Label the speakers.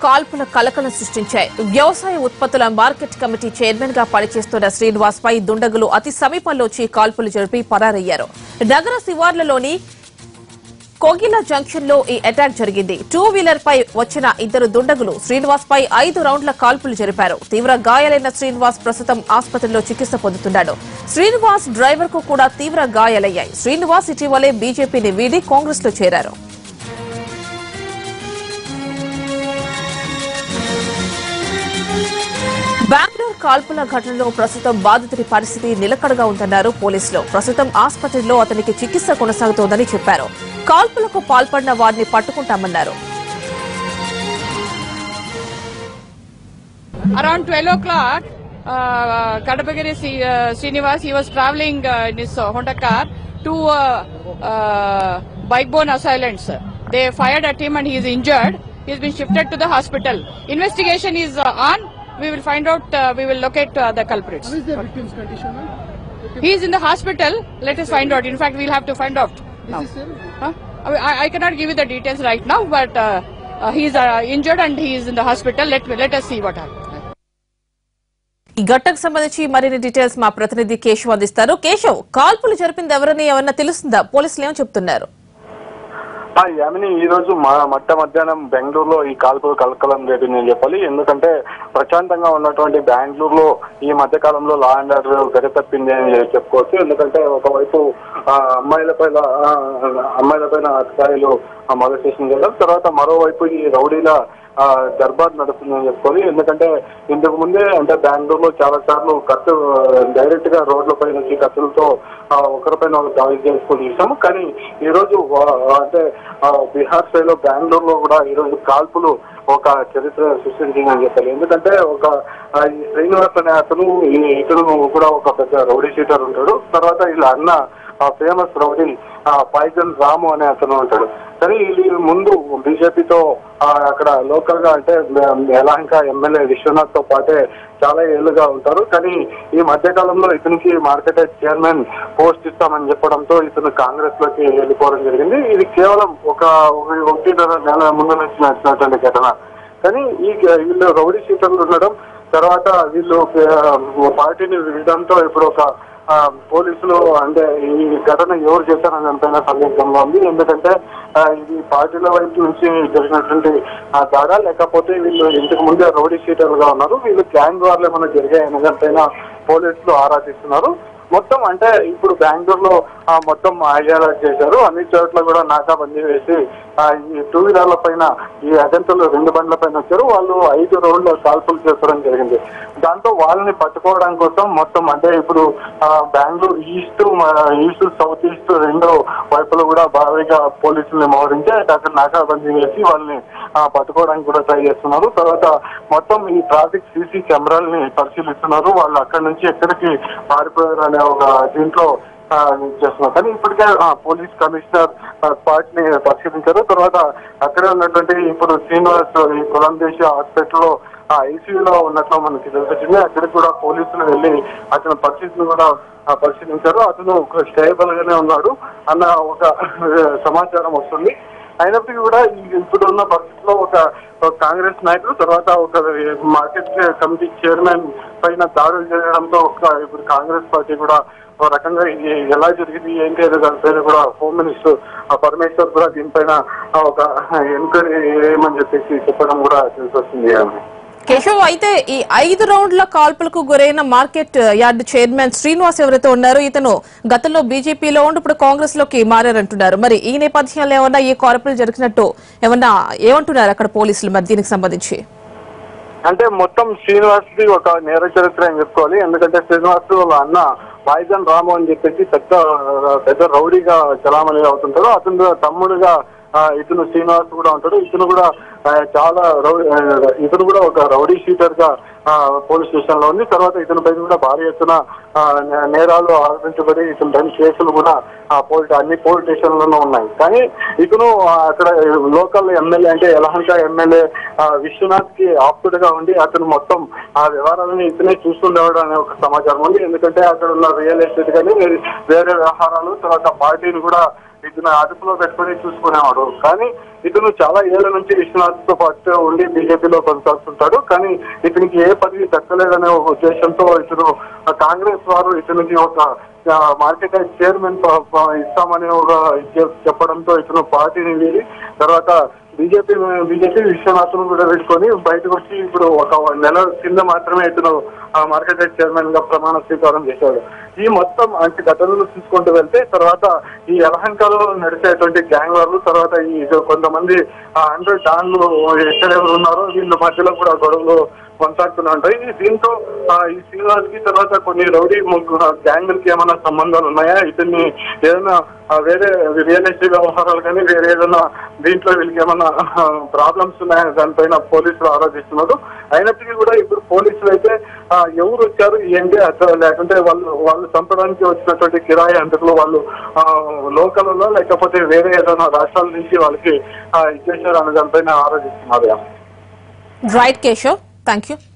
Speaker 1: కాల్పుల కలకలం సృష్టించాయి వ్యవసాయ ఉత్పత్తుల మార్కెట్ కమిటీ చైర్మన్ గా పనిచేస్తున్న శ్రీనివాస్ పై దుండగులు అతి సమీపంలో వచ్చి కాల్పులు జరిపి పరారయ్యారు నగర శివార్లలోని కోగిలా జంక్షన్ లో ఈ అటాక్ జరిగింది టూ వీలర్ పై వచ్చిన ఇద్దరు దుండగులు శ్రీనివాస్ పై ఐదు రౌండ్ల కాల్పులు జరిపారు తీవ్ర గాయాలైన శ్రీనివాస్ ప్రస్తుతం ఆసుపత్రిలో చికిత్స పొందుతున్నాడు శ్రీనివాస్ డ్రైవర్ కు కూడా తీవ్ర గాయాలయ్యాయి శ్రీనివాస్ ఇటీవలే బీజేపీని వీడి కాంగ్రెస్ లో చేరారు బెంగళూరు కాల్పుల ఘటనలో ప్రస్తుతం బాధితుడి పరిస్థితి నిలకడగా ఉందన్నారు పోలీసులు ప్రస్తుతం ఆసుపత్రిలో అతనికి చికిత్స కొనసాగుతోందని చెప్పారు కాల్పులకు పాల్పడిన వారిని పట్టుకుంటామన్నారు
Speaker 2: around 12 o'clock, uh, Kadapagiri Sri- uh, Srinivas, he was traveling uh, in his uh, Honda car to uh, uh, bike-borne assailants. They fired at him and he is injured. He has been shifted to the hospital. Investigation is uh, on. We will find out, uh, we will locate uh, the culprits.
Speaker 3: What is the victim's condition? ma'am?
Speaker 2: He is in the hospital. Let us find out. In fact, we'll have to find out now.
Speaker 3: Is this sir?
Speaker 2: Huh? I, I cannot give you the details right now, but uh, uh, he is uh, injured and he is in the hospital. Let, let us see what happens.
Speaker 1: ఈ ఘటనకు సంబంధించి మరిన్ని details మా ప్రతినిధి కేశవ్ అందిస్తారు కేశవ్ కాల్పులు జరిపింది ఎవరని ఏమన్నా తెలుస్తుందా పోలీసులు ఏమో చెప్తున్నారు
Speaker 4: ఆ యామిని ఈ రోజు మా మట్ట మధ్యాహ్నం బెంగళూరులో ఈ కాల్పులు కలకలం రేపింది అని చెప్పాలి ఎందుకంటే ప్రశాంతంగా ఉన్నటువంటి బెంగళూరులో ఈ మధ్య కాలంలో లా అండ్ ఆర్డర్ గడితప్పింది అని చెప్పుకోవచ్చు ఎందుకంటే ఒకవైపు ఆ, అమ్మాయిల పైన ఆ, అమ్మాయిల పైన అధికారులు మొదలు చేసింది కదా తర్వాత మరోవైపు ఈ రౌడీల ఆ, దర్బార్ నడుస్తుందని చెప్పుకోవాలి ఎందుకంటే ఇంతకు ముందే అంటే బెంగళూరులో చాలా సార్లు కత్తి డైరెక్ట్ గా రోడ్ల పై నుంచి కత్తులతో ఆ, ఒకరిపైన ఒక దాడి చేసుకుని చూసాము కానీ ఈ రోజు ఆ, అంటే ఆ, బీహార్ స్థాయిలో బెంగళూరులో కూడా ఈ రోజు కాల్పులు ఒక చరిత్ర సృష్టించిందని చెప్పాలి ఎందుకంటే ఒక ఆ, ఈ శ్రీనివాస్ అనే అతను ఈ- ఇతను కూడా ఒక పెద్ద రౌడీ షీటర్ ఉంటాడు తర్వాత వీళ్ళ అన్న ఫేమస్ రౌడీ పైజన్ రాము అనే అతను ఉంటాడు కానీ వీళ్ళు ముందు బీజేపీతో అక్కడ లోకల్ గా అంటే యలహంక ఎమ్మెల్యే విశ్వనాథ్ తో పాటే చాలా ఏళ్లుగా ఉంటారు కానీ ఈ మధ్య కాలంలో ఇతనికి మార్కెట్ చైర్మన్ పోస్ట్ ఇస్తామని చెప్పడంతో ఇతను కాంగ్రెస్ లోకి వెళ్ళిపోవడం జరిగింది ఇది కేవలం ఒక ఒక- ఒకటిన్నర నెల ముందు నుంచి నడిచినటువంటి ఘటన కానీ ఈ వీళ్ళు రౌడీ షీటర్లు ఉండడం తర్వాత వీళ్ళు ఆ, పార్టీని విడడంతో ఇప్పుడు ఒక ఆ, పోలీసులు అంటే ఈ ఘటన ఎవరు చేశారని దానిపైన సందేహంగా ఉంది ఎందుకంటే ఆ, ఇది పార్టీల వైపు నుంచి జరిగినటువంటి ఆ దాడా లేకపోతే వీళ్ళు ఇంతకు ముందే రౌడీ షీటర్లుగా ఉన్నారు వీళ్ళు గ్యాంగ్ వార్లు ఏమైనా జరిగాయనే దానిపైన పోలీసులు ఆరా తీస్తున్నారు మొత్తం అంటే ఇప్పుడు బెంగళూరులో ఆ, మొత్తం హైలైట్ చేశారు అన్ని చోట్ల కూడా నాకాబందీ వేసి ఆ, ఈ టూ వీలర్ల పైన ఈ అజంతులు రెండు బండ్ల పైన వచ్చారు వాళ్ళు ఐదు రౌండ్ల కాల్పులు చేసుకోవడం జరిగింది దాంతో వాళ్ళని పట్టుకోవడం కోసం మొత్తం అంటే ఇప్పుడు ఆ, Bengaluru east east south east రెండు వైపులు కూడా భారీగా పోలీసుల్ని మోహరించి అక్కడ నాకాబందీ వేసి వాళ్ళని ఆ, పట్టుకోవడానికి కూడా ట్రై చేస్తున్నారు తర్వాత మొత్తం ఈ ట్రాఫిక్ సీసీ కెమెరాలని పరిశీలిస్తున్నారు వాళ్ళు అక్కడ నుంచి ఎక్కడికి పారిపోయారు అనే ఒక దీంట్లో ఆ, చేస్తున్నారు కానీ ఇప్పటికే ఆ, పోలీస్ కమిషనర్ ఆ, స్పాట్ ని పరిశీలించారు తర్వాత అక్కడే ఉన్నటువంటి ఇప్పుడు శ్రీనివాస్ ఈ కొలందేశ్ హాస్పిటల్లో ఆ ఐసీయూలో ఉన్నట్లు మనకి తెలిసింది అక్కడికి కూడా పోలీసులు వెళ్ళి అతని పరిస్థితిని కూడా ఆ, పరిశీలించారు అతను స్టేబుల్ గానే ఉన్నాడు అన్న ఒక సమాచారం వస్తుంది అయినప్పటికీ కూడా ఈ ఇప్పుడున్న పరిస్థితిలో ఒక ఒక కాంగ్రెస్ నాయకుడు తర్వాత ఒక మార్కెట్ కమిటీ చైర్మన్ పైన దాడులు చేయడంతో ఒక ఇప్పుడు కాంగ్రెస్ పార్టీ కూడా ఒక రకంగా ఇది ఎలా జరిగింది ఏంటి అనే దానిపైన కూడా హోమ్ మినిస్టర్ ఆ పరమేశ్వర్ కూడా దీనిపైన ఆ ఒక ఎంక్వైరీ చేయమని చెప్పేసి చెప్పడం కూడా తెలిసి వస్తుంది
Speaker 1: కేశవ్ అయితే ఈ ఐదు రౌండ్ల కాల్పులకు గురైన మార్కెట్ యార్డ్ చైర్మన్ శ్రీనివాస్ ఎవరైతే ఉన్నారో ఇతను గతంలో బీజేపీలో ఉండి ఇప్పుడు కాంగ్రెస్ లోకి మారారంటున్నారు మరి ఈ నేపథ్యంలో ఏమన్నా ఈ కాల్పులు జరిగినట్టు ఏమన్నా ఏమంటున్నారు అక్కడ పోలీసులు మరి దీనికి సంబంధించి
Speaker 4: అంటే మొత్తం శ్రీనివాస్ ది ఒక నేర చరిత్ర అని చెప్పుకోవాలి ఎందుకంటే శ్రీనివాస్ వాళ్ళ అన్న పాయిజన్ రాము అని చెప్పేసి పెద్ద పెద్ద రౌడీగా చలామణి అవుతుంటాడు అతను తమ్ముడుగా ఆ, ఇతను శ్రీనివాస్ కూడా ఉంటాడు ఇతను కూడా ఆ, చాలా రౌడీ ఆ, ఇతను కూడా ఒక రౌడీ షీటర్ గా ఆ, పోలీస్ స్టేషన్ లో ఉంది తర్వాత ఇతని పైన కూడా భారీ ఎత్తున ఆ, నే- నేరాలు ఆరోపించబడి ఇతని పైన కేసులు కూడా ఆ, పోలీస్ అన్ని పోలీస్ స్టేషన్లోనూ ఉన్నాయి కానీ ఇతను ఆ, అక్కడ లోకల్ ఎమ్మెల్యే అంటే యలహంక ఎమ్మెల్యే ఆ, విశ్వనాథ్ కి ఆప్తుడుగా ఉండి అతను మొత్తం ఆ వ్యవహారాలను ఇతనే చూస్తుండేవాడు అనే ఒక సమాచారం ఉంది ఎందుకంటే అక్కడ ఉన్న రియల్ ఎస్టేట్ కానీ వేరే- వేరే వ్యవహారాలు తర్వాత పార్టీని కూడా ఇతను అదుపులో పెట్టుకొని చూసుకునేవాడు కానీ ఇతను చాలా ఏళ్ల నుంచి విశ్వనాథ్ తో పాటు ఉండి బీజేపీలో కొనసాగుతుంటాడు కానీ ఇతనికి ఏ పదవి దక్కలేదనే ఒక ఉద్దేశంతో ఇతను ఆ, కాంగ్రెస్ వారు ఇతనికి ఒక ఆ, మార్కెట్ యార్డ్ చైర్మన్ ప- ప- ఇస్తామని ఒక చె- చెప్పడంతో ఇతను పార్టీని వీడి తర్వాత బీజేపీ బీజేపీ విశ్వనాథ్ను కూడా పెట్టుకొని బయటకు వచ్చి ఇప్పుడు ఒక నెల కింద మాత్రమే ఇతను ఆ మార్కెట్ యార్డ్ చైర్మన్ గా ప్రమాణ స్వీకారం చేశాడు ఈ మొత్తం అంటే ఘటనలు చూసుకుంటూ వెళ్తే తర్వాత ఈ యలహంకలో నడిచేటువంటి గ్యాంగ్ వార్లు తర్వాత ఈ కొంతమంది హండ్రెడ్ డాన్లు ఎక్కడెవరు ఉన్నారో వీళ్ళ మధ్యలో కూడా గొడవలు కొనసాగుతూనే ఉంటాయి ఈ దీంతో ఆ, ఈ శ్రీనివాస్ కి తర్వాత కొన్ని రౌడీ గ్యాంగులకి ఏమైనా సంబంధాలు ఉన్నాయా ఇతన్ని ఏదైనా ఆ, వేరే రియల్ ఎస్టేట్ వ్యవహారాలు కానీ వేరే ఏదైనా దీంట్లో వీళ్ళకి ఏమైనా ప్రాబ్లమ్స్ ఉన్నాయా దానిపైన పోలీసులు ఆలోచిస్తున్నారు అయినప్పటికీ కూడా ఇప్పుడు పోలీసులు అయితే ఆ, ఎవరు వచ్చారు ఏంటి అసలు లేకుంటే వాళ్ళు వాళ్ళు చంపడానికి వచ్చినటువంటి కిరాయి అంతకులు వాళ్ళు లోకల్లో లేకపోతే వేరే ఏదైనా రాష్ట్రాల నుంచి వాళ్ళకి ఆ, ఇచ్చేసారు అనే దానిపైన ఆలోచిస్తున్నారు
Speaker 1: రైట్ కేశవ్ థ్యాంక్ యూ